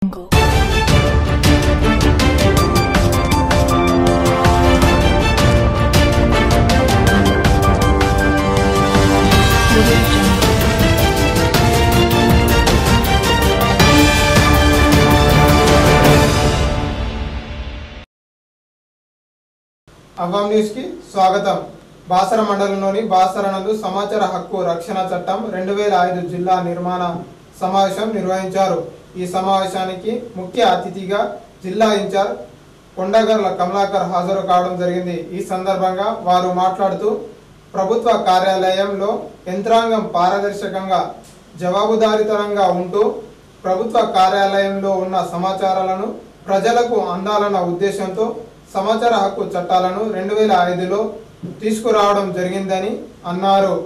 jungle. Audio jungle. అవ్వం news కి స్వాగతం బాసర మండలంలోని బాసర నందు సమాచార హక్కు రక్షణ చట్టం రెండు వేల ఐదు జిల్లా నిర్మాణ సమావేశం నిర్వహించారు ఈ సమావేశానికి ముఖ్య అతిథిగా జిల్లా ఇన్ఛార్జ్ కొండగర్ల కమలాకర్ హాజరు కావడం జరిగింది ఈ సందర్భంగా వారు మాట్లాడుతూ ప్రభుత్వ కార్యాలయంలో యంత్రాంగం పారదర్శకంగా జవాబుదారీతనంగా ఉంటూ ప్రభుత్వ కార్యాలయంలో ఉన్న సమాచారాలను ప్రజలకు అందాలన్న ఉద్దేశంతో సమాచార హక్కు చట్టాలను రెండు వేల ఐదులో తీసుకురావడం జరిగిందని అన్నారు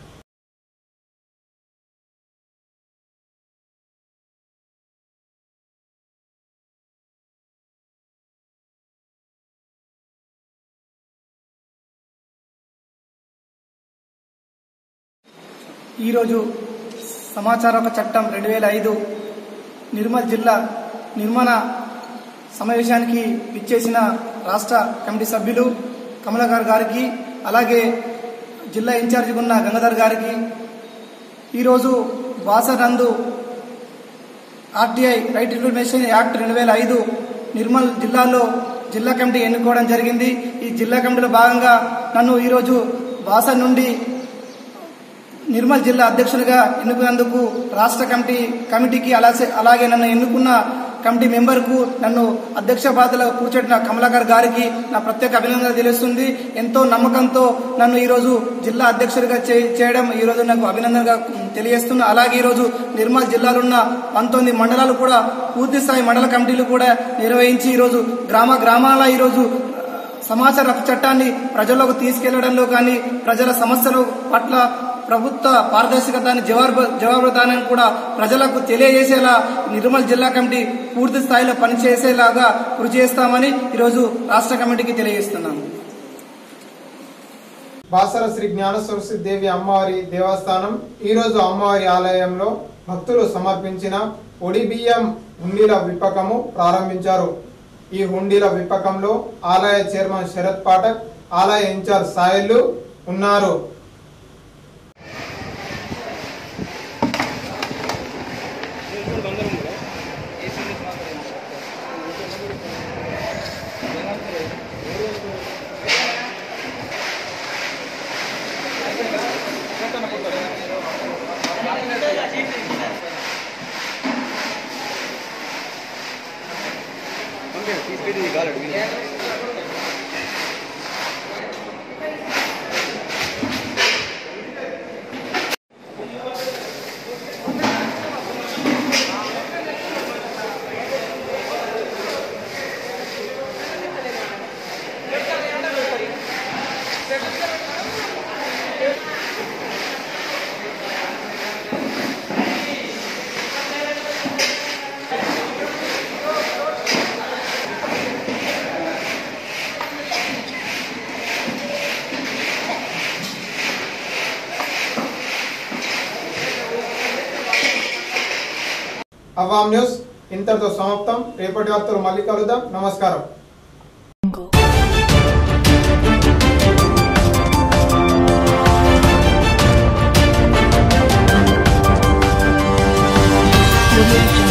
ఈరోజు సమాచార హక్కు చట్టం రెండు వేల ఐదు నిర్మల్ జిల్లా నిర్మాణ సమావేశానికి ఇచ్చేసిన రాష్ట్ర కమిటీ సభ్యులు కమలాకర్ గారికి అలాగే జిల్లా ఇన్ఛార్జిగా ఉన్న గంగాధర్ గారికి ఈరోజు బాసనందు ఆర్టీఐ రైట్ ఇన్ఫర్మేషన్ యాక్ట్ రెండు వేల ఐదు నిర్మల్ జిల్లాలో జిల్లా కమిటీ ఎన్నుకోవడం జరిగింది ఈ జిల్లా కమిటీలో భాగంగా నన్ను ఈరోజు బాస నుండి నిర్మల్ జిల్లా అధ్యక్షునిగా ఎన్నుకున్నందుకు రాష్ట్ర కమిటీ కమిటీకి అలాగే అలాగే నన్ను ఎన్నుకున్న కమిటీ మెంబర్కు నన్ను అధ్యక్ష బాధలో కూర్చోటిన కమలాకర్ గారికి నా ప్రత్యేక అభినందనలు తెలుస్తుంది ఎంతో నమ్మకంతో నన్ను ఈరోజు జిల్లా అధ్యక్షుడిగా చే- చేయడం ఈరోజు నాకు అభినందనగా తెలియజేస్తున్నా అలాగే ఈరోజు నిర్మల్ జిల్లాలో ఉన్న పంతొమ్మిది మండలాలు కూడా పూర్తి స్థాయి మండల కమిటీలు కూడా నిర్వహించి ఈరోజు గ్రామ గ్రామాల ఈరోజు సమాచార హక్కు చట్టాన్ని ప్రజల్లోకి తీసుకెళ్లడంలో కానీ ప్రజల సమస్యల పట్ల ప్రభుత్వ పారదర్శకతని జవాబు జవాబుదానాన్ని కూడా ప్రజలకు తెలియజేసేలా నిర్మల్ జిల్లా కమిటీ పూర్తి స్థాయిలో పనిచేసేలాగా కృషి చేస్తామని ఈరోజు రాష్ట్ర కమిటీకి తెలియజేస్తున్నాము బాసర శ్రీ జ్ఞాన సరస్వతి దేవి అమ్మవారి దేవస్థానం ఈ రోజు అమ్మవారి ఆలయంలో భక్తులు సమర్పించిన ఒడి బియ్యం హుండీల విప్పకము ప్రారంభించారు ఈ హుండీల విప్పకంలో ఆలయ చైర్మన్ శరత్ పాఠక్ ఆలయ ఇన్ఛార్జ్ సాయిలు ఉన్నారు అవామ్ న్యూస్ ఇంతటితో సమాప్తం రేపటి వార్తలు మళ్ళీ కలుద్దాం నమస్కారం jungle. Audio jungle.